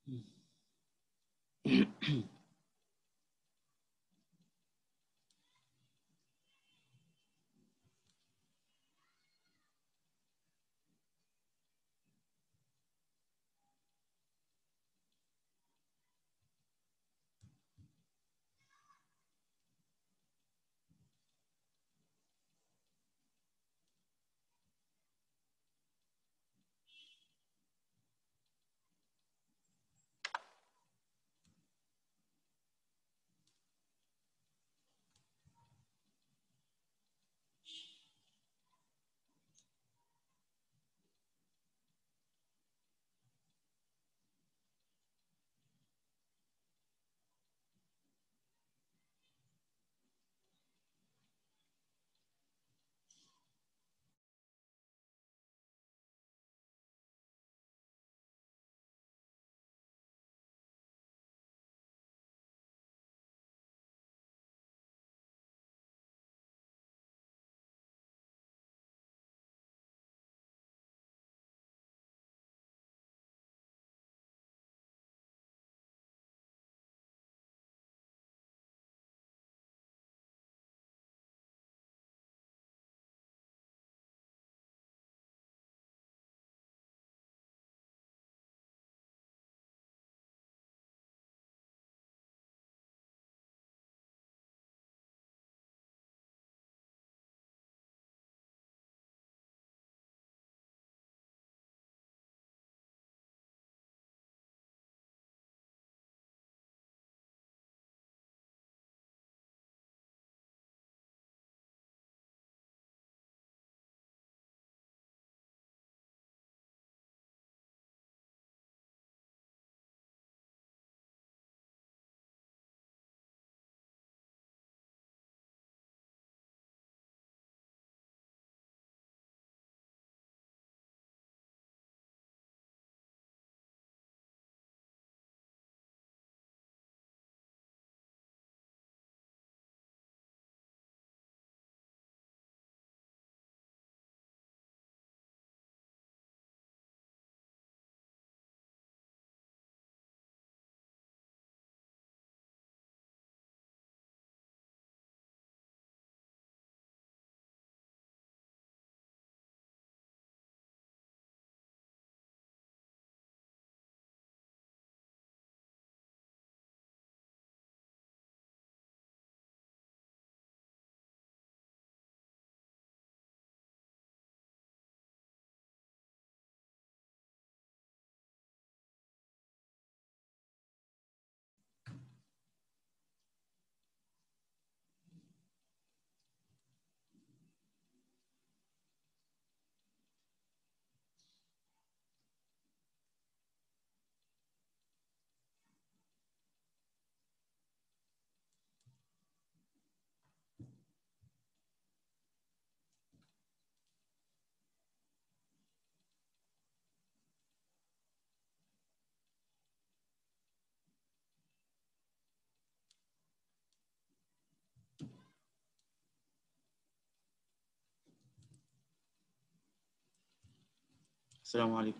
السلام عليكم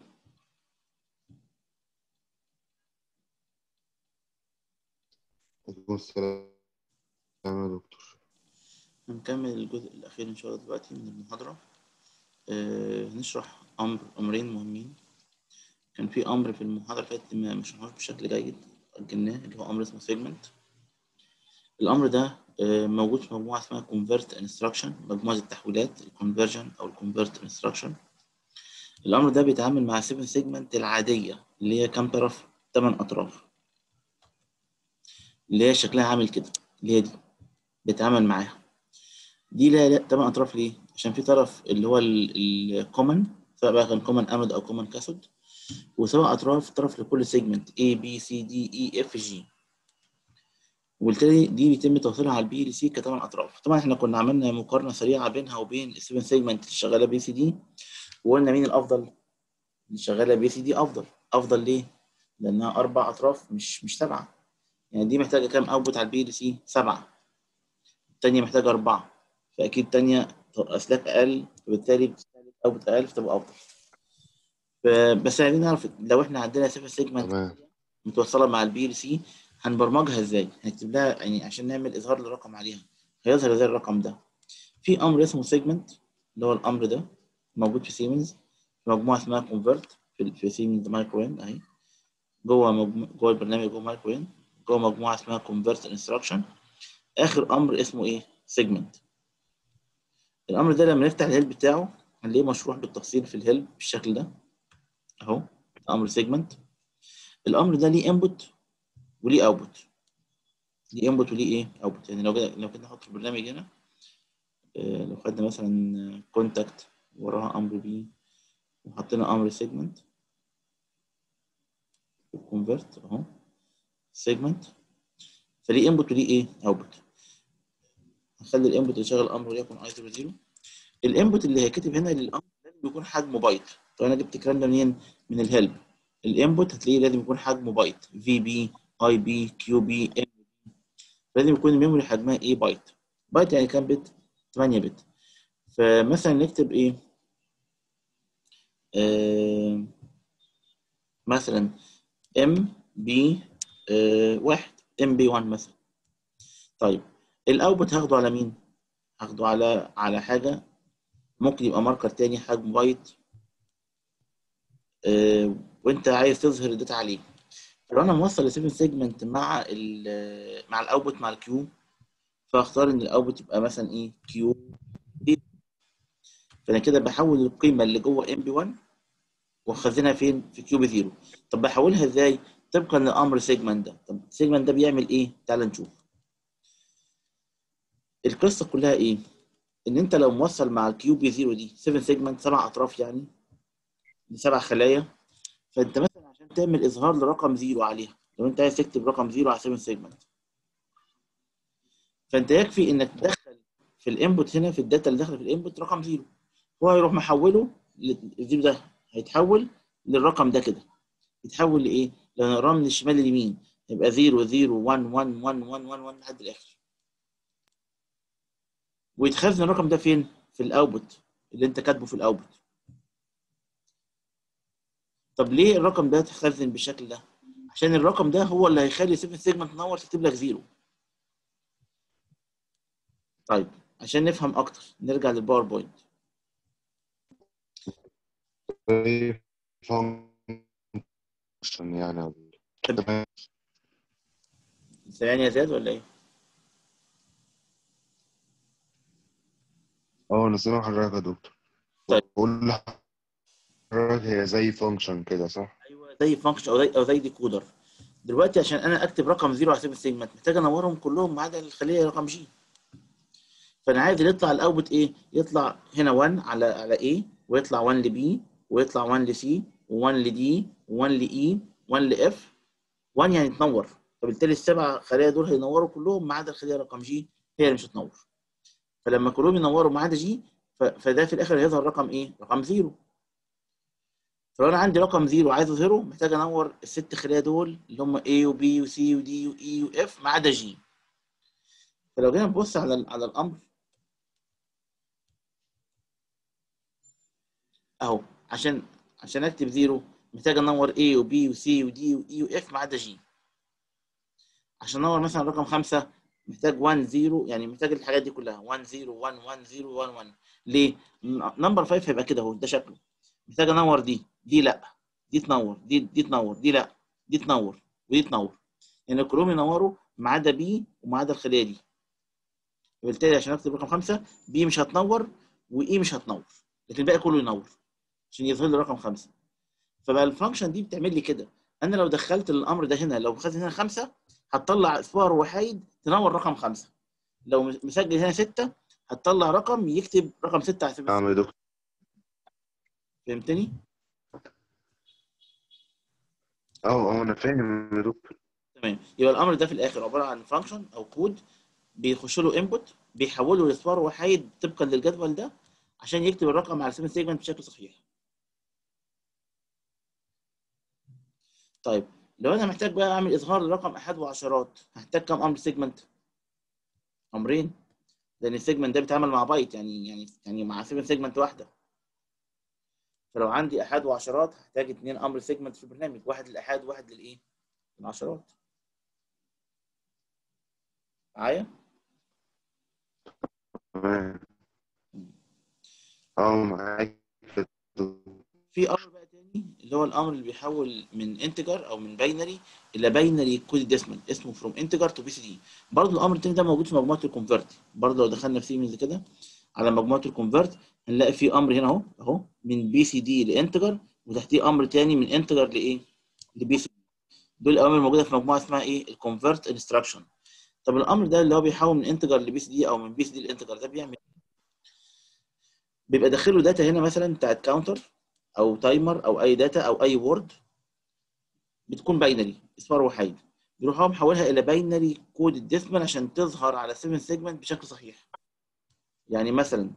عليكم السلام يا دكتور هنكمل الجزء الأخير إن شاء الله دلوقتي من المحاضرة آه هنشرح أمر أمرين مهمين كان في أمر في المحاضرة اللي فاتت ما شرحناهوش بشكل جيد أجلناه اللي هو أمر اسمه segment الأمر ده آه موجود في مجموعة اسمها convert instruction مجموعة التحويلات conversion أو convert instruction الأمر ده بيتعامل مع 7 segment العادية اللي هي كام طرف؟ 8 أطراف اللي هي شكلها عامل كده اللي هي دي بيتعامل معاها دي لا لا 8 اطراف ليه؟ عشان في طرف اللي هو الكومن سواء بقى كان كومن انود او كومن كاثود وسبع اطراف طرف لكل سيجمنت A B C D E F G وبالتالي دي بيتم توصيلها على البي ال سي كثمان اطراف طبعا احنا كنا عملنا مقارنه سريعه بينها وبين السيفن سيجمنت اللي شغاله بي سي دي وقلنا مين الافضل اللي شغاله بي سي دي افضل افضل ليه لانها اربع اطراف مش مش سبعه يعني دي محتاجه كام اوتبوت على البي ال سي سبعه الثانيه محتاجه اربعه فاكيد الثانيه اسلاك اقل وبالتالي اوتبوت اقل فتبقى افضل بس عايزين نعرف لو احنا عندنا سيفن سيجمنت تمام متوصله مع البي ال سي هنبرمجها ازاي هنكتب لها يعني عشان نعمل اظهار للرقم عليها هيظهر ازاي الرقم ده في امر اسمه سيجمنت اللي هو الامر ده موجود في سيمنز في مجموعه اسمها كونفرت في في سيمنز مايكروين اهي جوه مجمو... جوه البرنامج جوه مايكروين جوه مجموعه اسمها كونفرت انستراكشن اخر امر اسمه ايه سيجمنت الامر ده لما نفتح الهيلب بتاعه هنلاقيه مشروح بالتفصيل في الهيلب بالشكل ده اهو امر سيجمنت الامر ده ليه انبوت وليه اوتبوت ليه انبوت وليه ايه اوتبوت يعني لو كده لو كده نحط في البرنامج هنا آه، لو خدنا مثلا كونتاكت وراها امر بي وحطينا امر سيجمنت كونفرت اهو سيجمنت فليه انبوت وليه ايه اوتبوت هخلي الانبوت اللي شغال الامر وليكن اي 0 الانبوت اللي هيكتب هنا للامر لازم يكون حجمه بايت طب انا جبت الكلام ده منين من الهيلب الانبوت هتلاقيه لازم يكون حجمه بايت في بي اي بي كيو بي ام لازم يكون الميموري حجمها ايه بايت بايت يعني كام بت 8 بت فمثلا نكتب ايه آه مثلا ام بي آه واحد ام بي 1 مثلا طيب الاوتبوت هاخده على مين هاخده على على حاجه ممكن يبقى ماركر تاني حجم بايت آه وانت عايز تظهر الداتا عليه لو انا موصل ل7 سيجمنت مع ال مع الاوتبوت مع الكيو فاختار ان الاوتبوت يبقى مثلا ايه كيو فانا كده بحول القيمه اللي جوه ام بي 1 واخزنها فين في كيو بي 0 طب بحولها ازاي طبقا لامر سيجمنت ده طب السيجمنت ده بيعمل ايه تعال نشوف القصه كلها ايه ان انت لو موصل مع الكيو بي 0 دي 7 سيجمنت سبع اطراف يعني لسبع خلايا فانت مثلا عشان تعمل اظهار لرقم زيرو عليها لو انت عايز تكتب رقم زيرو على 7 سيجمنت فانت يكفي انك تدخل في الانبوت هنا في الداتا اللي داخله في الانبوت رقم زيرو هو هيروح محوله الزيرو ده هيتحول للرقم ده كده يتحول لايه؟ لو نقراه من الشمال لليمين يبقى 0 0 1 1 1 1 1 1 لحد الاخر ويتخزن الرقم ده فين؟ في الاوتبوت اللي انت كاتبه في الاوتبوت طب ليه الرقم ده تخزن بالشكل ده؟ عشان الرقم ده هو اللي هيخلي 7 سيجمنت تنور تكتب لك زيرو. طيب عشان نفهم اكتر نرجع للباوربوينت. فانكشن يعني سامعني يا زياد ولا ايه؟ اه انا سامع حضرتك يا دكتور طيب. بقول لحضرتك هي زي فانكشن كده صح؟ ايوه زي فانكشن او زي او زي ديكودر. دلوقتي عشان انا اكتب رقم زيرو على 7 سيجمنت محتاج انورهم كلهم ما عدا الخليه رقم جي. فانا عايز اللي يطلع الاوتبوت ايه؟ يطلع هنا 1 على على A ويطلع 1 لبي ويطلع 1 لسي و1 لدي و1 لاي 1 لاف 1 يعني تنور فبالتالي السبع خلايا دول هينوروا كلهم ما عدا الخليه رقم جي هي اللي مش هتنور فلما كلهم ينوروا ما عدا جي ف- فده في الاخر هيظهر رقم ايه؟ رقم زيرو فلو انا عندي رقم زيرو عايز اظهره محتاج انور الست خلايا دول اللي هم A و B و C و D و E و F ما عدا جي فلو جينا نبص على ال- على الامر اهو عشان عشان اكتب زيرو محتاج انور A و B و C و D و E و F ما عدا جي عشان انور مثلا رقم خمسة محتاج 1 0 يعني محتاج الحاجات دي كلها 1 0 1 1 0 1 1 ليه؟ نمبر 5 هيبقى كده اهو ده شكله محتاج انور دي دي لا دي تنور دي دي تنور دي لا دي تنور ودي تنور يعني كلهم ينوروا ما عدا بي وما عدا الخليه دي وبالتالي عشان اكتب رقم خمسة بي مش هتنور واي مش هتنور لكن الباقي كله ينور عشان يظهر لي رقم خمسة فبقى الفانكشن دي بتعمل لي كده انا لو دخلت الامر ده هنا لو خدت هنا خمسة هتطلع اصفار وحيد تنور رقم خمسة لو مسجل هنا ستة هتطلع رقم يكتب رقم ستة على سبيل نعم يا دكتور فهمتني؟ اه اه انا فاهم يا دكتور تمام يبقى الامر ده في الاخر عباره عن فانكشن او كود بيخش له انبوت بيحوله لاصفار وحيد طبقا للجدول ده عشان يكتب الرقم على سيفن سيجمنت بشكل صحيح طيب لو انا محتاج بقى اعمل اظهار لرقم احاد وعشرات هحتاج كام امر سيجمنت امرين لان السيجمنت ده بيتعامل مع بايت يعني يعني يعني مع سيفن سيجمنت واحده فلو عندي احاد وعشرات هحتاج اثنين امر سيجمنت في البرنامج واحد للاحاد وواحد للايه العشرات معايا تمام اه معاك في امر بقى تاني اللي هو الامر اللي بيحول من انتجر او من باينري الى باينري كود ديسمال اسمه فروم انتجر تو بي سي دي برضه الامر التاني ده موجود في مجموعه الكونفرت برضه لو دخلنا في سيمنز كده على مجموعه الكونفرت هنلاقي في امر هنا اهو اهو من بي سي دي لانتجر وتحتيه امر تاني من انتجر لايه؟ لبي سي دي دول الاوامر الموجوده في مجموعه اسمها ايه؟ الكونفرت انستراكشن طب الامر ده اللي هو بيحول من انتجر لبي سي دي او من بي سي دي لانتجر ده بيعمل إيه؟ بيبقى داخله داتا هنا مثلا بتاعت كاونتر او تايمر او اي داتا او اي وورد بتكون باينري اصفار وحيد بيروح هو محولها الى باينري كود الديسمال عشان تظهر على 7 سيجمنت بشكل صحيح يعني مثلا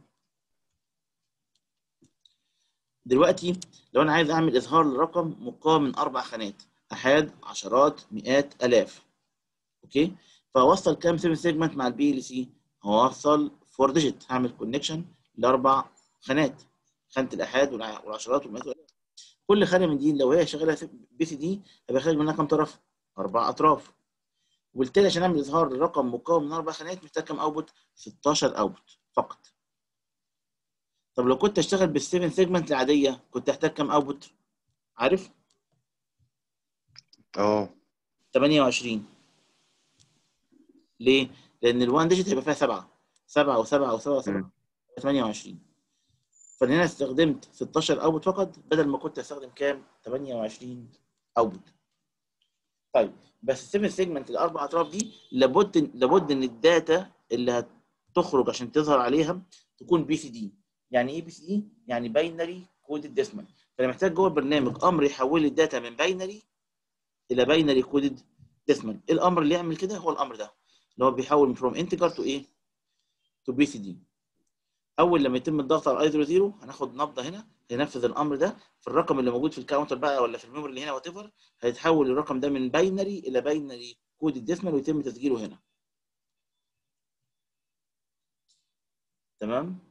دلوقتي لو انا عايز اعمل اظهار لرقم مكون من اربع خانات احاد عشرات مئات الاف اوكي فاوصل كام 7 سيجمنت مع البي ال سي هوصل 4 ديجيت هعمل كونكشن لاربع خانات خانه الاحاد والع- والعشرات والمئات والالاف كل خانه من دي لو هي شغاله بي سي دي هيبقى خارج منها كام طرف؟ اربع اطراف وبالتالي عشان اعمل اظهار لرقم مكون من اربع خانات محتاج كام اوتبوت؟ 16 اوتبوت فقط طب لو كنت اشتغل بالسيفن سيجمنت العاديه كنت احتاج كام اوتبوت؟ عارف؟ اه 28 ليه؟ لان الوان ديجيت هيبقى فيها سبعه سبعه وسبعه وسبعه وسبعه مم. 28 فانا هنا استخدمت 16 اوتبوت فقط بدل ما كنت استخدم كام؟ 28 اوتبوت طيب بس السيفن سيجمنت الاربع اطراف دي لابد لابد ان الداتا اللي هتخرج عشان تظهر عليها تكون بي سي دي يعني ايه بي سي دي؟ يعني باينري كودد ديسمال فانا محتاج جوه البرنامج امر يحول لي الداتا من باينري الى باينري كودد ديسمال ايه الامر اللي يعمل كده هو الامر ده اللي هو بيحول من فروم انتجر تو ايه تو بي سي دي اول لما يتم الضغط على اي 0 هناخد نبضه هنا هينفذ الامر ده في الرقم اللي موجود في الكاونتر بقى ولا في الميموري اللي هنا وات ايفر هيتحول الرقم ده من باينري الى باينري كود الديسمال ويتم تسجيله هنا تمام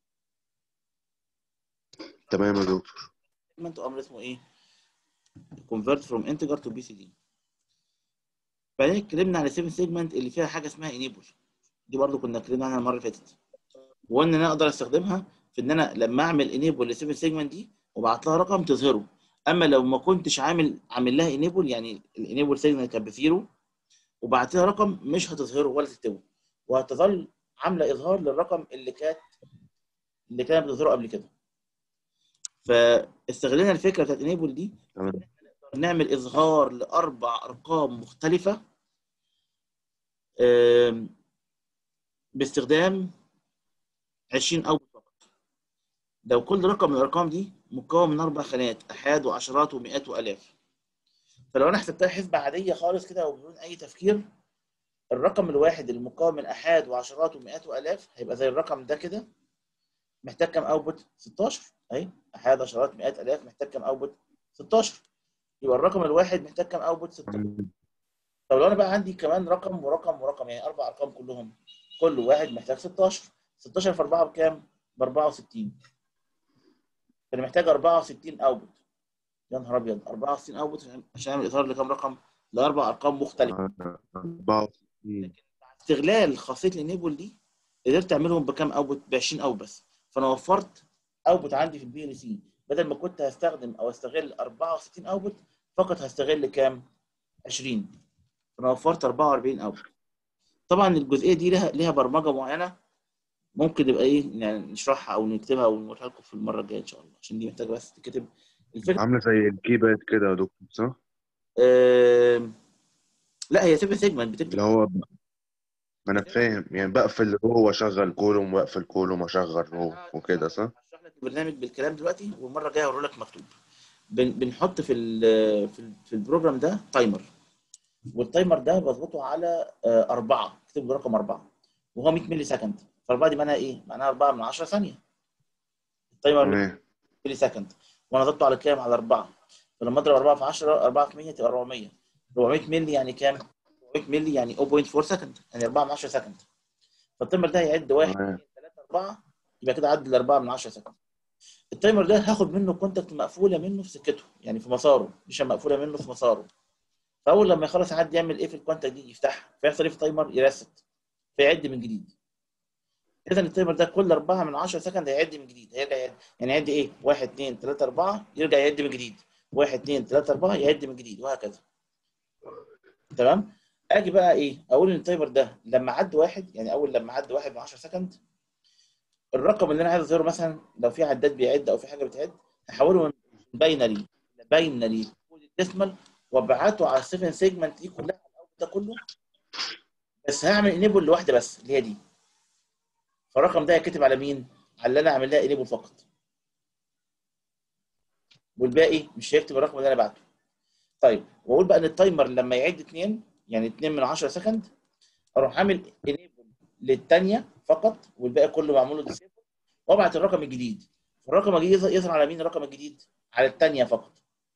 تمام يا دكتور سيجمنت امر اسمه ايه convert from integer to BCD بعدين اتكلمنا على 7 سيجمنت اللي فيها حاجه اسمها enable دي برضو كنا اتكلمنا عنها المره اللي فاتت وان انا اقدر استخدمها في ان انا لما اعمل enable ل 7 سيجمنت دي وابعت لها رقم تظهره اما لو ما كنتش عامل عامل لها enable يعني الانيبل سيجمنت كانت بزيرو وبعت لها رقم مش هتظهره ولا تكتبه وهتظل عامله اظهار للرقم اللي كانت اللي كانت بتظهره قبل كده فاستغلنا الفكره بتاعت enable دي تمام نعمل اظهار لاربع ارقام مختلفه آم، باستخدام 20 اوت فقط لو كل رقم من الارقام دي مكون من اربع خانات احاد وعشرات ومئات والاف فلو انا حسبتها حسبه عاديه خالص كده وبدون اي تفكير الرقم الواحد المكون من احاد وعشرات ومئات والاف هيبقى زي الرقم ده كده محتاج كام اوتبوت 16 اهي احاد عشرات مئات الاف محتاج كام اوتبوت 16 يبقى الرقم الواحد محتاج كام اوتبوت 16 طب لو انا بقى عندي كمان رقم ورقم ورقم يعني اربع ارقام كلهم كل واحد محتاج 16 16 في 4 بكام؟ ب 64 فانا محتاج 64 اوتبوت يا نهار ابيض 64 اوتبوت عشان اعمل اظهار لكام رقم؟ لاربع ارقام مختلفه 64 استغلال خاصيه الانيبل دي قدرت اعملهم بكام اوتبوت؟ ب 20 اوت بس فانا وفرت اوتبوت عندي في البي ال سي بدل ما كنت هستخدم او استغل 64 اوتبوت فقط هستغل كام؟ 20 فانا وفرت 44 اوتبوت طبعا الجزئيه دي لها لها برمجه معينه ممكن يبقى ايه يعني نشرحها او نكتبها ونوريها لكم في المره الجايه ان شاء الله عشان دي محتاجه بس تتكتب الفكره عامله زي الكيباد كده يا دكتور صح؟ آه... لا هي 7 سيجمنت بتكتب اللي هو ما انا فاهم يعني بقفل رو واشغل كولوم واقفل كولوم واشغل رو وكده صح؟ هشرح لك البرنامج بالكلام دلوقتي والمره الجايه هوري لك مكتوب بن... بنحط في ال... في, ال... في البروجرام ده تايمر والتايمر ده بظبطه على آه، أربعة اكتب له رقم أربعة وهو 100 ملي سكند فأربعة دي معناها إيه؟ معناها 4 من 10 ثانية التايمر 100 تمام ملي سكند وأنا ضبطه على كام؟ على أربعة فلما أضرب 4 في 10 4 في 100 تبقى 400 400 ملي يعني كام؟ 400 ملي يعني 0.4 سكند يعني 4 من 10 سكند فالتايمر ده هيعد 1 تمام 2 3 4 يبقى كده عدى ال 4 من 10 سكند التايمر ده هاخد منه كونتاكت مقفوله منه في سكته يعني في مساره مش مقفوله منه في مساره فاول لما يخلص حد يعمل ايه في الكوانتك دي يفتحها فيحصل ايه في التايمر يرست فيعد من جديد اذا التايمر ده كل 4 من 10 سكند هيعد من جديد هيرجع يعد يعني يعد ايه 1 2 3 4 يرجع يعد من جديد 1 2 3 4 يعد من جديد وهكذا تمام اجي بقى ايه اقول ان التايمر ده لما عد واحد يعني اول لما عد واحد من 10 سكند الرقم اللي انا عايز اظهره مثلا لو في عداد بيعد او في حاجه بتعد هحوله من باينري باينري كود الديسمال وابعته على السيفن سيجمنت دي كلها على الاول ده كله بس هعمل انيبل لواحده بس اللي هي دي فالرقم ده هيتكتب على مين؟ على اللي انا عامل لها انيبل فقط والباقي مش هيكتب الرقم اللي انا بعته طيب واقول بقى ان التايمر لما يعد اثنين يعني 2 من 10 سكند اروح عامل انيبل للثانيه فقط والباقي كله معمول له ديسيبل وابعت الرقم الجديد الرقم الجديد يظهر على مين الرقم الجديد؟ على الثانيه فقط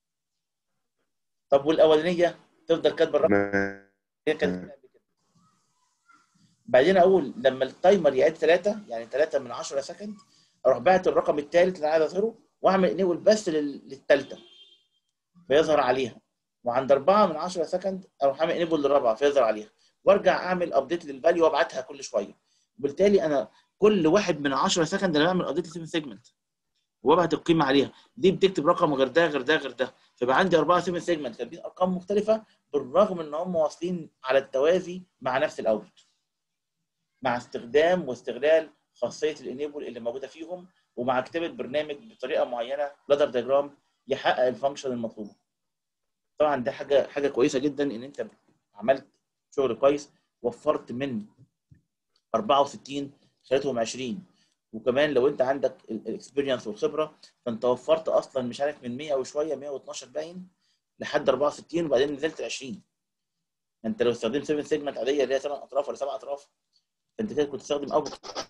طب والاولانيه تفضل كاتبه الرقم هي كانت قبل كده بعدين اقول لما التايمر يعد 3 يعني 3 من 10 سكند اروح باعت الرقم الثالث اللي عايز اظهره واعمل انيبل بس للثالثه فيظهر عليها وعند 4 من 10 سكند اروح اعمل انيبل للرابعه فيظهر عليها وارجع اعمل ابديت للفاليو وابعتها كل شويه وبالتالي انا كل واحد من 10 سكند انا بعمل ابديت لسيفن سيجمنت وابعت القيمه عليها دي بتكتب رقم غير ده غير ده غير ده فبقى عندي 4 سيفن سيجمنت كاتبين ارقام مختلفه بالرغم ان هم واصلين على التوازي مع نفس الاوت مع استخدام واستغلال خاصيه الانيبل اللي موجوده فيهم ومع كتابه برنامج بطريقه معينه لادر دياجرام يحقق الفانكشن المطلوبه طبعا ده حاجه حاجه كويسه جدا ان انت عملت شغل كويس وفرت من 64 خليتهم 20 وكمان لو انت عندك الاكسبيرينس والخبره فانت وفرت اصلا مش عارف من 100 وشويه 112 باين لحد 64 وبعدين نزلت 20 انت لو استخدمت 7 سيجمنت عاديه اللي هي 8 اطراف ولا 7 اطراف فانت كده كنت تستخدم اوت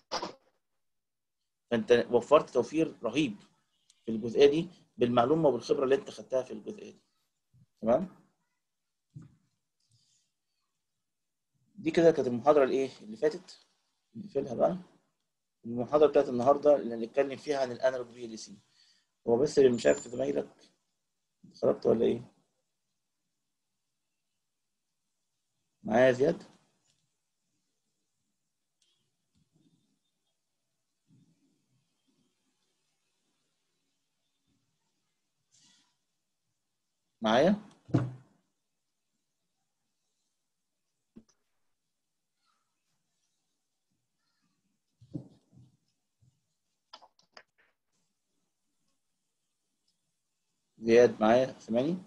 فانت وفرت توفير رهيب في الجزئيه دي بالمعلومه والخبره اللي انت خدتها في الجزئيه دي تمام دي كده كانت المحاضره الايه اللي فاتت نقفلها بقى المحاضره بتاعت النهارده اللي هنتكلم فيها عن الانالوج بي ال سي هو بس اللي مش عارف زمايلك خرجت ولا ايه معايا زياد معايا زياد معايا سامعني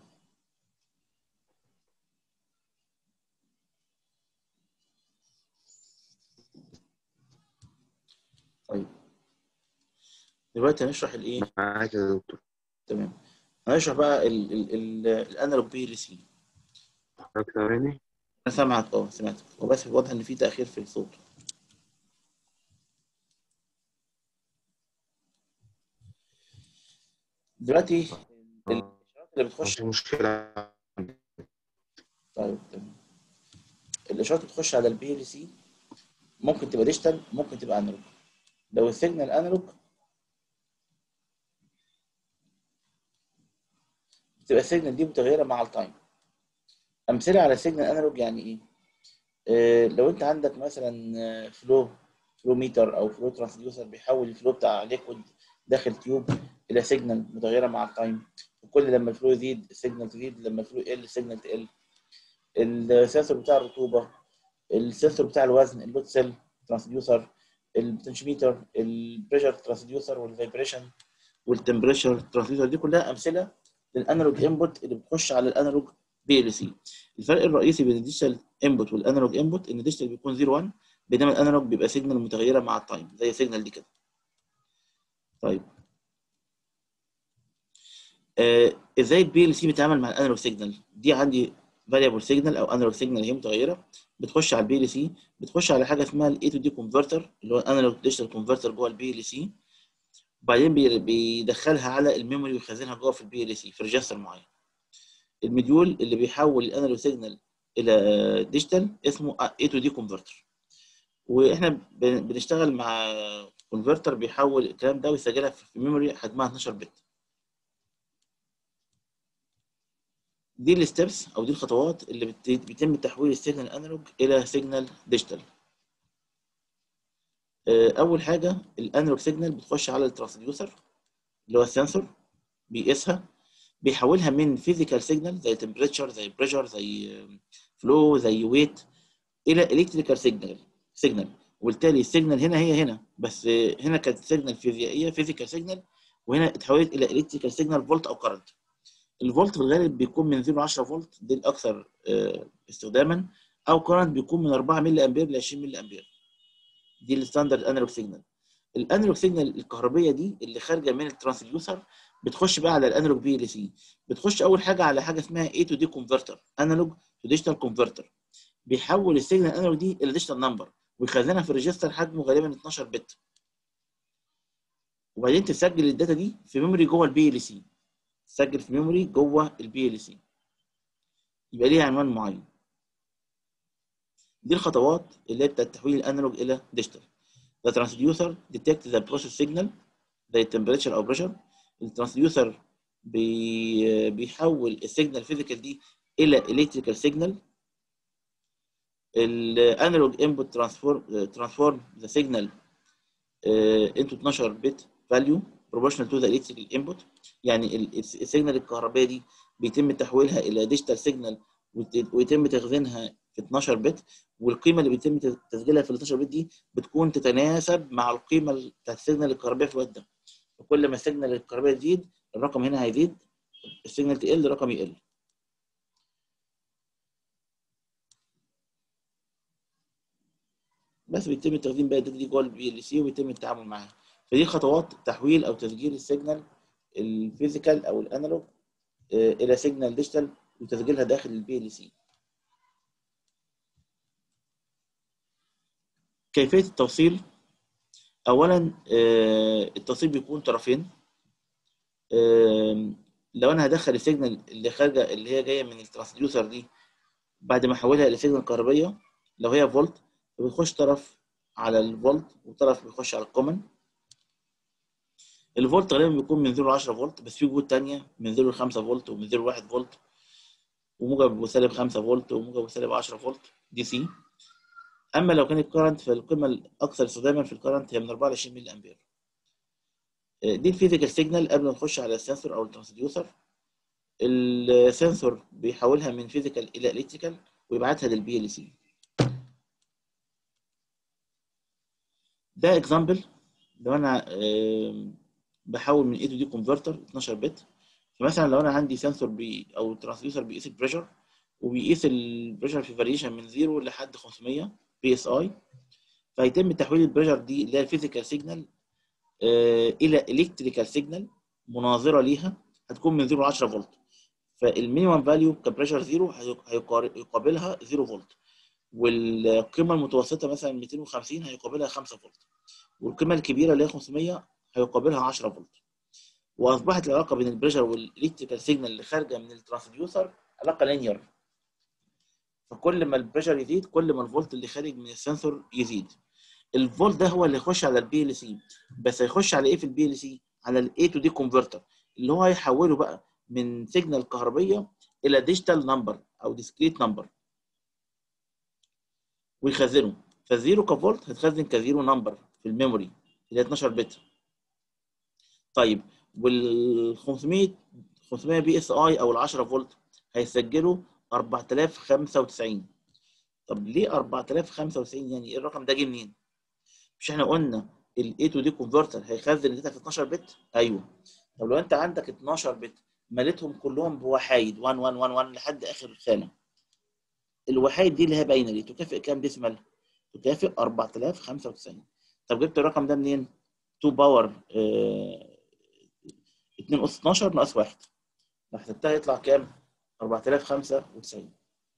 طيب دلوقتي هنشرح الايه معاك يا دكتور تمام هنشرح بقى ال ال ال الانالوج بي ال سي حضرتك سامعني؟ انا سامعك اه سمعتك هو بس واضح ان في تاخير في الصوت دلوقتي الاشارات اللي بتخش مش مشكلة طيب تمام الاشارات اللي بتخش على البي ال سي ممكن تبقى ديجيتال ممكن تبقى انالوج لو السيجنال انالوج بتبقى السيجنال دي متغيره مع التايم امثله على السيجنال انالوج يعني ايه آه لو انت عندك مثلا فلو فلو ميتر او فلو ترانسديوسر بيحول الفلو بتاع ليكويد داخل تيوب الى سيجنال متغيره مع التايم وكل لما الفلو يزيد السيجنال تزيد لما الفلو يقل السيجنال تقل السنسور بتاع الرطوبه السنسور بتاع الوزن اللود سيل ترانسديوسر البوتنشيميتر البريشر ترانسديوسر والفايبريشن والتمبريتشر ترانسديوسر دي كلها امثله للانالوج انبوت اللي بتخش على الانالوج بي ال سي الفرق الرئيسي بين الديجيتال انبوت والانالوج انبوت ان الديجيتال بيكون 0 1 بينما الانالوج بيبقى سيجنال متغيره مع التايم زي السيجنال دي كده طيب آه ازاي البي ال سي بيتعامل مع الانالوج سيجنال دي عندي فاريبل سيجنال او انالوج سيجنال هي متغيره بتخش على البي ال سي بتخش على حاجه اسمها الاي تو دي كونفرتر اللي هو انالوج ديجيتال كونفرتر جوه البي ال سي وبعدين بي- بيدخلها على الميموري ويخزنها جوه في البي ال سي في ريجستر معين المديول اللي بيحول الانالوج سيجنال الى ديجيتال اسمه اي تو دي كونفرتر واحنا بن- بنشتغل مع كونفرتر بيحول الكلام ده ويسجلها في ميموري حجمها 12 بت دي الستبس او دي الخطوات اللي بت- بيتم تحويل السيجنال انالوج الى سيجنال ديجيتال اول حاجه الانالوج سيجنال بتخش على الترانسديوسر اللي هو السنسور بيقيسها بيحولها من فيزيكال سيجنال زي تمبريتشر زي بريشر زي فلو زي ويت الى الكتريكال سيجنال سيجنال وبالتالي السيجنال هنا هي هنا بس هنا كانت سيجنال فيزيائيه فيزيكال سيجنال وهنا اتحولت الى الكتريكال سيجنال فولت او كرنت الفولت في الغالب بيكون من 0 ل 10 فولت دي الاكثر آه، استخداما او كرنت بيكون من 4 ملي امبير ل 20 ملي امبير دي الستاندرد انالوج سيجنال الانالوج سيجنال الكهربيه دي اللي خارجه من الترانسديوسر بتخش بقى على الانالوج بي ال سي بتخش اول حاجه على حاجه اسمها اي تو دي كونفرتر انالوج تو ديجيتال كونفرتر بيحول السيجنال انالوج دي الى ديجيتال نمبر ويخزنها في ريجستر حجمه غالبا 12 بت وبعدين تسجل الداتا دي في ميموري جوه البي ال سي تسجل في ميموري جوه البي ال سي يبقى ليها عنوان معين دي الخطوات اللي هي بتاعت تحويل الانالوج الى ديجيتال The transducer detects the process signal زي temperature او pressure الترانسديوسر بي بيحول السيجنال فيزيكال دي الى الكتريكال سيجنال الانالوج انبوت ترانسفورم ترانسفورم ذا سيجنال انتو 12 بت فاليو proportional to the electrical input يعني ال- السيجنال الكهربائيه دي بيتم تحويلها الى ديجيتال سيجنال ويتم تخزينها في 12 بت والقيمه اللي بيتم تسجيلها في ال 12 بت دي بتكون تتناسب مع القيمه بتاعت السيجنال الكهربائيه في الوقت ده وكل ما السيجنال الكهربائيه تزيد الرقم هنا هيزيد السيجنال تقل الرقم يقل بس بيتم تخزين بقى الداتا دي جوه البي ال سي وبيتم التعامل معاها فدي خطوات تحويل او تسجيل السيجنال الفيزيكال او الانالوج آه، الى سيجنال ديجيتال وتسجيلها داخل البي ال سي كيفيه التوصيل اولا آه، التوصيل بيكون طرفين آم، لو انا هدخل السيجنال اللي خارجه اللي هي جايه من الترانسديوسر دي بعد ما احولها الى سيجنال كهربيه لو هي فولت فبيخش طرف على الفولت وطرف بيخش على الكومن الفولت غالبا بيكون من 0 ل 10 فولت بس في جهود تانية من 0 ل 5 فولت ومن 0 ل 1 فولت وموجب وسالب 5 فولت وموجب وسالب 10 فولت دي سي اما لو كانت كارنت فالقيمه الاكثر استخداما في الكارنت هي من 4 ل 20 ملي امبير دي الفيزيكال سيجنال قبل ما نخش على السنسور او الترانسديوسر السنسور بيحولها من فيزيكال الى الكتريكال ويبعتها للبي ال سي ده اكزامبل لو انا آم، بحول من اي تو دي كونفرتر 12 بت فمثلا لو انا عندي سنسور بي او ترانسديوسر بيقيس البريشر وبيقيس البريشر في فاريشن من 0 لحد 500 بي اس اي فهيتم تحويل البريشر دي اللي هي الفيزيكال سيجنال الى الكتريكال سيجنال مناظره ليها هتكون من 0 ل 10 فولت فالمينيمم فاليو كبريشر 0 هيقابلها 0 فولت والقيمه المتوسطه مثلا 250 هيقابلها 5 فولت والقيمه الكبيره اللي هي 500 هيقابلها 10 فولت واصبحت العلاقه بين البريشر والالكتريكال سيجنال اللي خارجه من الترانسديوسر علاقه لينير فكل ما البريشر يزيد كل ما الفولت اللي خارج من السنسور يزيد الفولت ده هو اللي يخش على البي ال سي بس هيخش على ايه في البي ال سي على الاي تو دي كونفرتر اللي هو هيحوله بقى من سيجنال كهربيه الى ديجيتال نمبر او ديسكريت نمبر ويخزنه فالزيرو كفولت هتخزن كزيرو نمبر في الميموري اللي هي 12 بت طيب وال 500 500 بي اس اي او ال 10 فولت هيسجلوا 4095 طب ليه 4095 يعني ايه الرقم ده جه منين؟ مش احنا قلنا الاي تو دي كونفرتر هيخزن الداتا في 12 بت؟ ايوه طب لو انت عندك 12 بت مليتهم كلهم بوحايد 1 1 1 1 لحد اخر خانه الوحايد دي اللي هي باينري تكافئ كام ديسمال؟ تكافئ 4095 طب جبت الرقم ده منين؟ 2 باور 2 اس 12 ناقص 1 لو حسبتها يطلع كام؟ 4095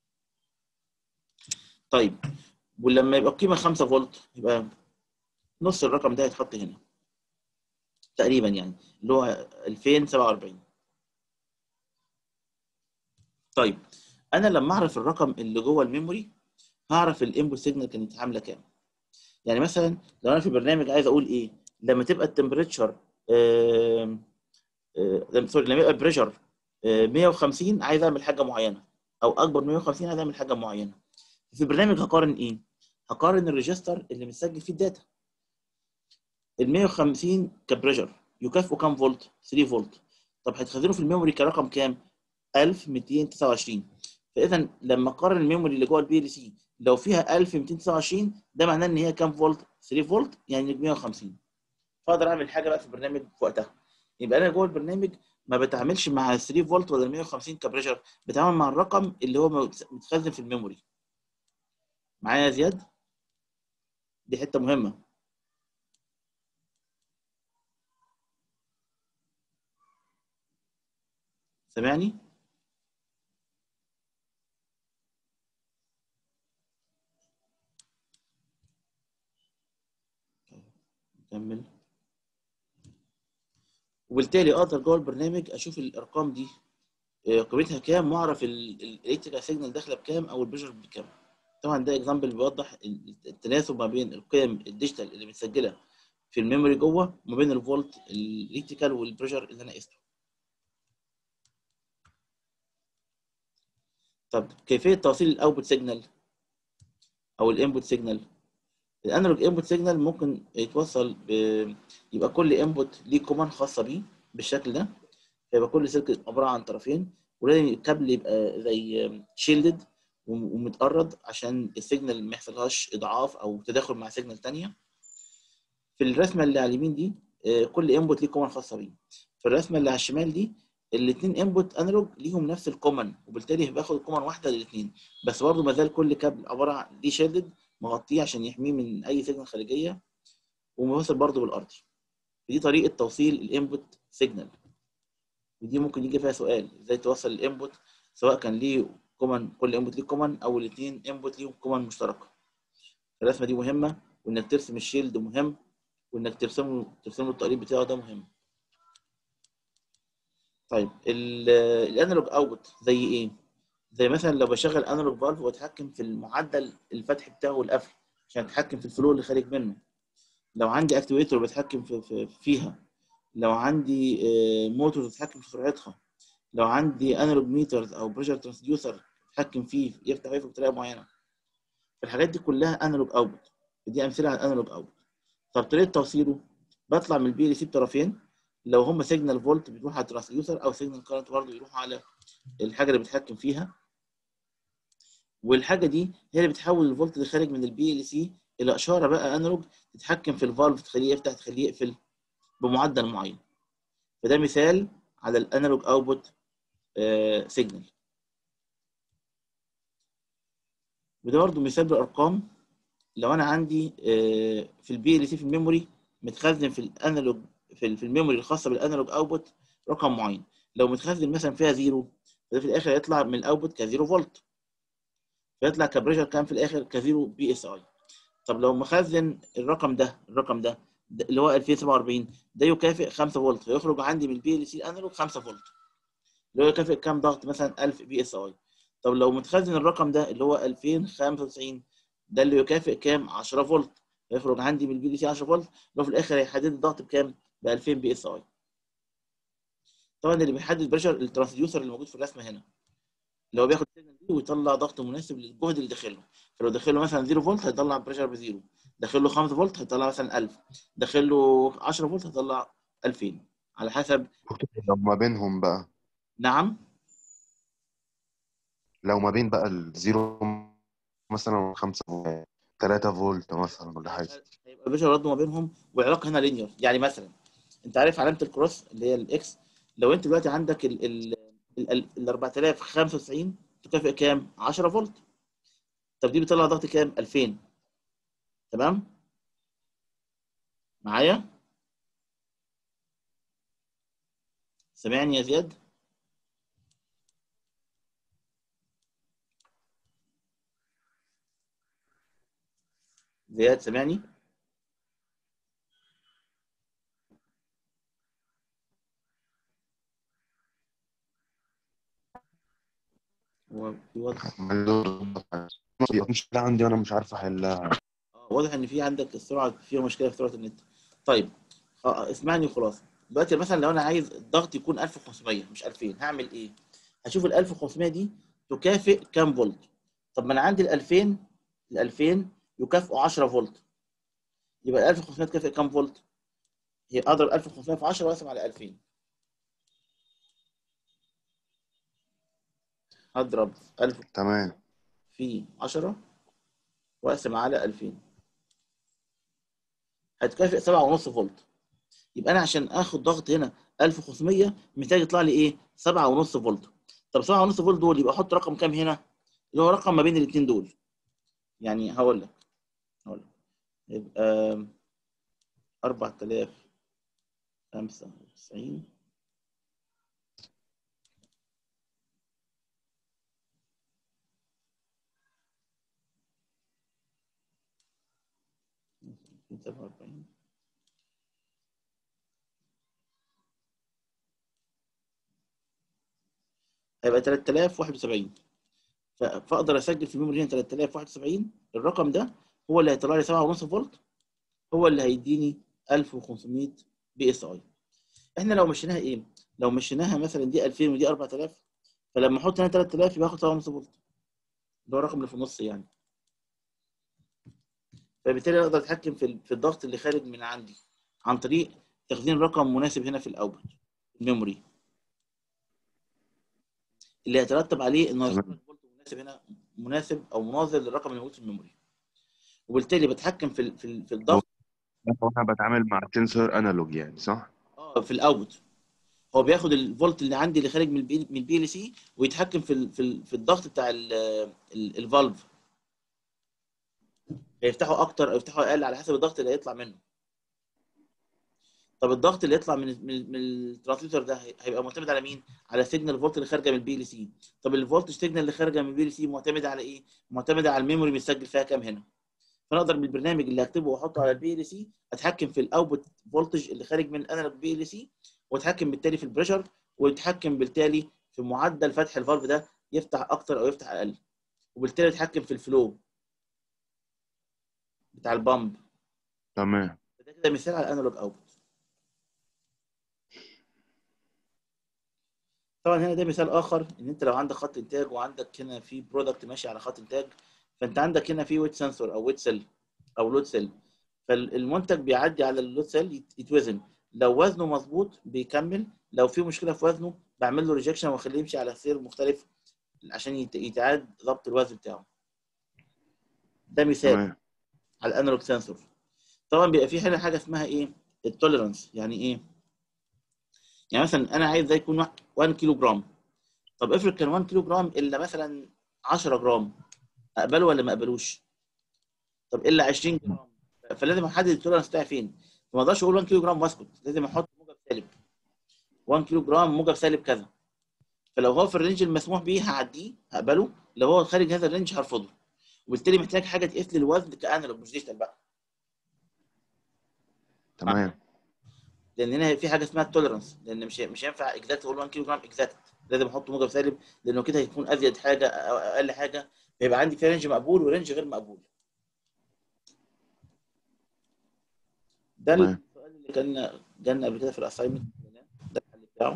طيب ولما يبقى القيمه 5 فولت يبقى نص الرقم ده هيتحط هنا تقريبا يعني اللي هو 2047 طيب انا لما اعرف الرقم اللي جوه الميموري هعرف الانبوت سيجنال كانت عامله كام يعني مثلا لو انا في برنامج عايز اقول ايه لما تبقى التمبريتشر سوري لما يبقى البريشر آه، 150 عايز اعمل حاجه معينه او اكبر من 150 عايز اعمل حاجه معينه في البرنامج هقارن ايه هقارن الريجستر اللي متسجل فيه الداتا ال 150 كبريشر يكافئوا كام فولت 3 فولت طب هتخزنه في الميموري كرقم كام 1229 فاذا لما اقارن الميموري اللي جوه البي ال سي لو فيها 1229 ده معناه ان هي كام فولت 3 فولت يعني 150 فاقدر اعمل حاجه بقى في البرنامج في وقتها يبقى انا جوه البرنامج ما بتعاملش مع 3 فولت ولا 150 كبريشر بتعامل مع الرقم اللي هو متخزن في الميموري معايا يا زياد دي حته مهمه سامعني نكمل وبالتالي اقدر جوه البرنامج اشوف الارقام دي آه، قيمتها كام واعرف الالكتريكال سيجنال داخله بكام او البريشر بكام طبعا ده اكزامبل بيوضح التناسب ما بين القيم الديجيتال اللي متسجله في الميموري جوه وما بين الفولت الالكتريكال والبريشر اللي انا قسته طب كيفيه توصيل الاوتبوت سيجنال او الانبوت سيجنال الانالوج انبوت سيجنال ممكن يتوصل ب... يبقى كل انبوت ليه كومن خاصه بيه بالشكل ده فيبقى كل سيركت عباره عن طرفين ولازم الكابل يبقى زي شيلدد ومتقرض عشان السيجنال ما يحصلهاش اضعاف او تداخل مع سيجنال ثانيه في الرسمه اللي على اليمين دي آه، كل انبوت ليه كومن خاصه بيه في الرسمه اللي على الشمال دي الاثنين انبوت انالوج ليهم نفس الكومن وبالتالي باخد كومن واحده للاثنين بس برضه ما زال كل كابل عباره عن ليه شيلدد مغطيه عشان يحميه من اي سيجنال خارجيه وموصل برضه بالارضي دي طريقه توصيل الانبوت سيجنال ودي ممكن يجي فيها سؤال ازاي توصل الانبوت سواء كان ليه كومن كل انبوت ليه كومن او الاثنين انبوت ليهم كومن مشتركه الرسمه دي مهمه وانك ترسم الشيلد مهم وانك ترسمه ترسم له التقريب بتاعه ده مهم طيب الانالوج اوتبوت زي ايه زي مثلا لو بشغل انالوج فالف واتحكم في المعدل الفتح بتاعه والقفل عشان اتحكم في الفلو اللي خارج منه لو عندي اكتويتر بتحكم في في فيها لو عندي موتور بتحكم في سرعتها لو عندي انالوج ميترز او بريشر ترانسديوسر بتحكم فيه يفتح ويقفل بطريقه معينه الحاجات دي كلها انالوج اوتبوت دي امثله على الانالوج اوتبوت طب طريقه توصيله بطلع من البي ال سي بطرفين لو هم سيجنال فولت بيروح على الترانسديوسر او سيجنال كارنت برضه يروح على الحاجه اللي بتحكم فيها والحاجه دي هي اللي بتحول الفولت اللي خارج من البي ال سي الى اشاره بقى انالوج تتحكم في الفالف تخليه يفتح تخليه يقفل بمعدل معين فده مثال على الانالوج اوتبوت سيجنال وده برضه مثال بالارقام لو انا عندي آه، في البي ال سي في الميموري متخزن في الانالوج في في الميموري الخاصه بالانالوج اوتبوت رقم معين لو متخزن مثلا فيها زيرو فده في الاخر هيطلع من الاوتبوت كزيرو فولت فيطلع كبريشر كام في الاخر كزيرو بي اس اي طب لو مخزن الرقم ده الرقم ده, ده اللي هو 2047 ده يكافئ 5 فولت فيخرج عندي من البي ال سي انالوج 5 فولت اللي هو يكافئ كام ضغط مثلا 1000 بي اس اي طب لو متخزن الرقم ده اللي هو 2095 ده اللي يكافئ كام 10 فولت فيخرج عندي من البي ال سي 10 فولت اللي هو في الاخر هيحدد الضغط بكام ب 2000 بي اس اي طبعا اللي بيحدد بريشر الترانسديوسر اللي موجود في الرسمه هنا اللي هو بياخد السيجنال دي ويطلع ضغط مناسب للجهد اللي داخله فلو داخل له مثلا 0 فولت هيطلع بريشر بزيرو داخل له 5 فولت هيطلع مثلا 1000 داخل له 10 فولت هيطلع 2000 على حسب لو ما بينهم بقى نعم لو ما بين بقى الزيرو مثلا 5 فولت 3 فولت مثلا ولا حاجه هيبقى البريشر رد ما بينهم والعلاقه هنا لينير يعني مثلا انت عارف علامه الكروس اللي هي الاكس لو انت دلوقتي عندك ال ال ال ال 4095 تكافئ كام 10 فولت طب دي بتطلع ضغط كام 2000 تمام معايا سامعني يا زياد زياد سامعني هو في واضح مشكلة عندي وانا مش عارف احلها آه، واضح ان في عندك السرعه فيها مشكله في سرعه النت طيب آه، اسمعني وخلاص دلوقتي مثلا لو انا عايز الضغط يكون 1500 مش 2000 هعمل ايه؟ هشوف ال 1500 دي تكافئ كام فولت؟ طب ما انا عندي ال 2000 ال 2000 يكافئوا 10 فولت يبقى ال 1500 تكافئ كام فولت؟ هي اضرب 1500 في 10 واقسم على 2000 هضرب 1000 تمام في 10 واقسم على 2000 هتكافئ 7.5 فولت يبقى انا عشان اخد ضغط هنا 1500 محتاج يطلع لي ايه 7.5 فولت طب 7.5 فولت دول يبقى احط رقم كام هنا اللي هو رقم ما بين الاثنين دول يعني هقول لك هقول لك يبقى 4095 47 هيبقى 3071 ف- فاقدر اسجل في الميموري هنا 3071 الرقم ده هو اللي هيطلع لي 7.5 فولت هو اللي هيديني 1500 بي اس اي احنا لو مشيناها ايه لو مشيناها مثلا دي 2000 ودي 4000 فلما احط هنا 3000 يبقى اخد 7.5 فولت اللي هو الرقم اللي في النص يعني فبالتالي اقدر اتحكم في ال- في الضغط اللي خارج من عندي عن طريق تخزين رقم مناسب هنا في الاوتبوت الميموري اللي هيترتب عليه انه تمام. يختار الفولت مناسب هنا مناسب او مناظر للرقم اللي موجود في الميموري وبالتالي بتحكم في ال- في ال- في الضغط انا بتعامل مع سنسور انالوج يعني صح؟ اه في الاوتبوت هو بياخد الفولت اللي عندي اللي خارج من البي من البي ال سي ويتحكم في ال في, ال في الضغط بتاع ال- ال- الفالف هيفتحه اكتر او يفتحه اقل على حسب الضغط اللي هيطلع منه طب الضغط اللي يطلع من من, من الترانسميتر ده هي- هيبقى معتمد على مين؟ على سيجنال الفولت اللي خارجه من البي ال سي طب الفولت سيجنال اللي خارجه من البي ال سي معتمده على ايه؟ معتمده على الميموري متسجل فيها كام هنا فانا اقدر بالبرنامج اللي هكتبه واحطه على البي ال سي اتحكم في الاوتبوت فولتج اللي خارج من الانالوج بي ال سي واتحكم بالتالي في البريشر ويتحكم بالتالي في معدل فتح الفالف ده يفتح اكتر او يفتح اقل وبالتالي يتحكم في الفلو بتاع البامب تمام ده كده مثال على الانالوج اوتبوت طبعا هنا ده مثال اخر ان انت لو عندك خط انتاج وعندك هنا في برودكت ماشي على خط انتاج فانت عندك هنا في ويت سنسور او ويت سيل او لود سيل فالمنتج بيعدي على اللود سيل يت- يتوزن لو وزنه مظبوط بيكمل لو في مشكله في وزنه بعمل له ريجكشن واخليه يمشي على سير مختلف عشان يت- يتعاد ضبط الوزن بتاعه ده مثال تمام على الانالوج سنسور طبعا بيبقى في هنا حاجه اسمها ايه التوليرانس يعني ايه يعني مثلا انا عايز ده يكون 1 كيلو جرام طب افرض كان 1 كيلو جرام الا مثلا 10 جرام اقبله ولا ما اقبلوش طب الا 20 جرام فلازم احدد التوليرانس بتاعي فين ما اقدرش اقول 1 كيلو جرام واسكت لازم احط موجب سالب 1 كيلو جرام موجب سالب كذا فلو هو في الرينج المسموح بيه هعديه هقبله لو هو خارج هذا الرينج هرفضه وبالتالي محتاج حاجه تقيس لي الوزن كانالوج مش ديجيتال بقى تمام لان هنا في حاجه اسمها التوليرانس لان مش مش هينفع اكزاكت اقول 1 كيلو جرام اكزاكت لازم احط موجب سالب لانه كده هيكون ازيد حاجه او اقل حاجه فيبقى عندي في رينج مقبول ورينج غير مقبول ده تمام. السؤال اللي كان جالنا قبل كده في الاساينمنت ده الحل بتاعه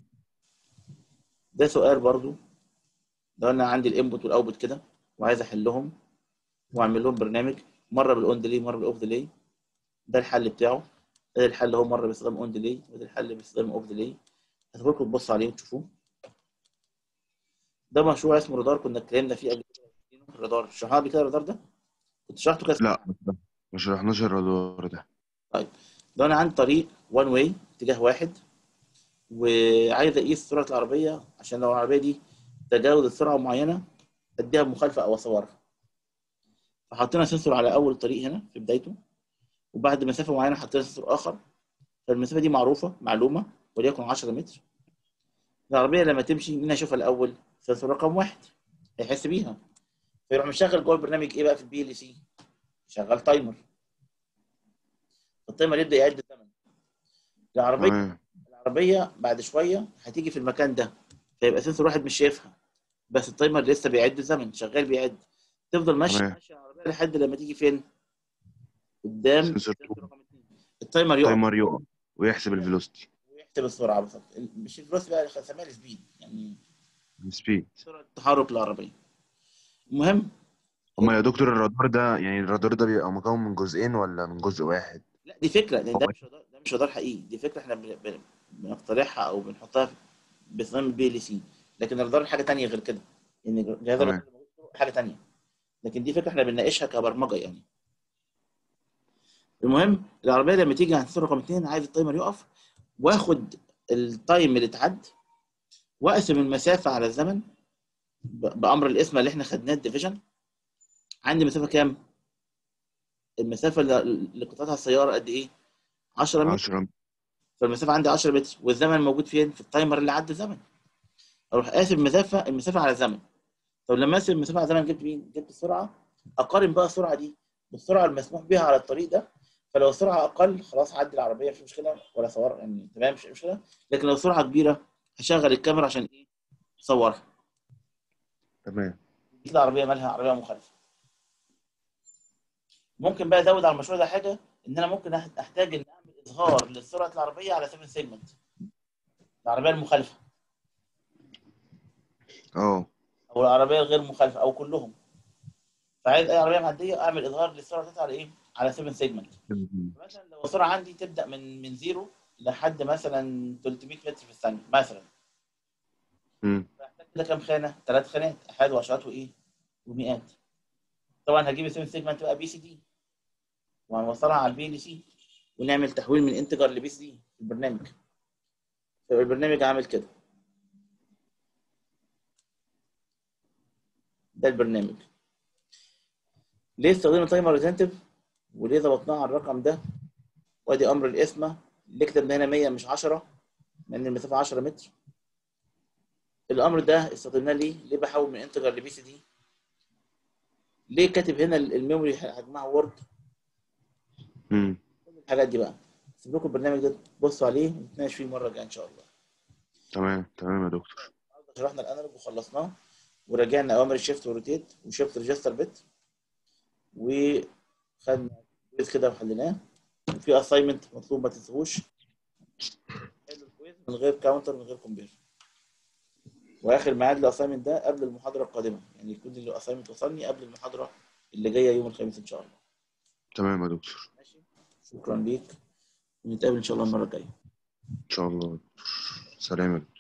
ده سؤال برضو لو انا عندي الانبوت والاوتبوت كده وعايز احلهم واعمل لهم برنامج مره بالاون ديلي مره بالاوف ديلي ده الحل بتاعه ده الحل هو مره باستخدام اون ديلي وده الحل باستخدام اوف ديلي هتدخلوا تبصوا عليه وتشوفوه ده مشروع اسمه رادار كنا اتكلمنا فيه قبل كده الرادار شرحناه قبل كده الرادار ده كنت شرحته كده لا ما شرحناش الرادار ده لو انا عندي طريق وان واي اتجاه واحد وعايز اقيس سرعه العربيه عشان لو العربيه دي تجاوزت سرعه معينه اديها مخالفه او اصورها فحطينا سنسور على اول الطريق هنا في بدايته وبعد مسافه معينه حطينا سنسور اخر فالمسافه دي معروفه معلومه وليكن 10 متر العربيه لما تمشي مين هيشوفها الاول؟ سنسور رقم واحد هيحس بيها فيروح مشغل جوه البرنامج ايه بقى في البي ال سي؟ شغال تايمر التايمر يبدا يعد الزمن العربيه تمام العربيه بعد شويه هتيجي في المكان ده فيبقى سنسور واحد مش شايفها بس التايمر لسه بيعد الزمن شغال بيعد تفضل ماشي تمام. ماشي العربيه لحد لما تيجي فين؟ قدام سنسور سنسور رقم اتنين. التايمر يقف تايمر يقف ويحسب الفيلوسيتي احسب السرعه بالظبط مش الفلوس بقى سميها السبيد يعني سبيد سرعه تحرك العربيه المهم هما يا دكتور الرادار ده يعني الرادار ده بيبقى مكون من جزئين ولا من جزء واحد لا دي فكره ده, هو ده مش رادار ده مش رادار حقيقي دي فكره احنا بن- بن- بنقترحها او بنحطها بصمام البي ال سي لكن الرادار حاجه تانية غير كده ان جهاز تمام. الرادار اللي موجود فوق حاجه تانية لكن دي فكره احنا بنناقشها كبرمجه يعني المهم العربيه لما تيجي عند الصوره رقم اثنين عايز التايمر يقف واخد التايم اللي اتعد واقسم المسافه على الزمن ب- بامر القسمه اللي احنا خدناه الديفيجن عندي مسافه كام؟ المسافه اللي اللي قطعتها السياره قد ايه؟ 10 متر 10 فالمسافه عندي 10 متر والزمن موجود فين؟ في التايمر اللي عدى الزمن اروح قاسم المسافه المسافه على الزمن طب لما اقسم المسافه على الزمن جبت مين؟ جبت السرعه اقارن بقى السرعه دي بالسرعه المسموح بها على الطريق ده فلو السرعه اقل خلاص عدي العربيه مفيش مشكله ولا صور يعني تمام مش مشكله لكن لو السرعه كبيره هشغل الكاميرا عشان ايه؟ اصورها تمام دي العربيه مالها عربيه مخالفه ممكن بقى ازود على المشروع ده حاجه ان انا ممكن أح- احتاج ان اعمل اظهار لسرعه العربيه على 7 سيجمنت العربيه المخالفه اه او العربيه الغير مخالفه او كلهم فعايز اي عربيه معديه اعمل اظهار للسرعه بتاعتها على ايه؟ على 7 سيجمنت مثلا لو السرعه عندي تبدا من من زيرو لحد مثلا 300 متر في الثانيه مثلا مم. فاحتاج كده كام خانه؟ ثلاث خانات احاد وعشرات وايه؟ ومئات طبعا هجيب السيفن سيجمنت بقى بي سي دي وهنوصلها على البي ال سي ونعمل تحويل من انتجر لبي سي دي في البرنامج فيبقى البرنامج عامل كده ده البرنامج ليه استخدمنا تايمر ريتنتيف وليه ظبطناه على الرقم ده وادي امر القسمه اللي كتبنا هنا 100 مش 10 لان المسافه 10 متر الامر ده استخدمناه ليه؟ ليه بحول من انتجر لبي سي دي؟ ليه كاتب هنا الميموري حجمها وورد؟ مم. كل الحاجات دي بقى سيب لكم البرنامج ده تبصوا عليه ونتناقش فيه المره الجايه ان شاء الله تمام تمام يا دكتور النهارده شرحنا الانالوج وخلصناه وراجعنا اوامر الشيفت والروتيت وشيفت ريجستر بت وخدنا كويز كده وحليناه وفي اساينمنت مطلوب ما تنسوهوش حلوا الكويز من غير كاونتر من غير كومبير واخر ميعاد للاساينمنت ده قبل المحاضره القادمه يعني يكون الاساينمنت وصلني قبل المحاضره اللي جايه يوم الخميس ان شاء الله تمام يا دكتور ماشي شكرا ليك ونتقابل ان شاء الله المره الجايه ان شاء الله سلام يا دكتور.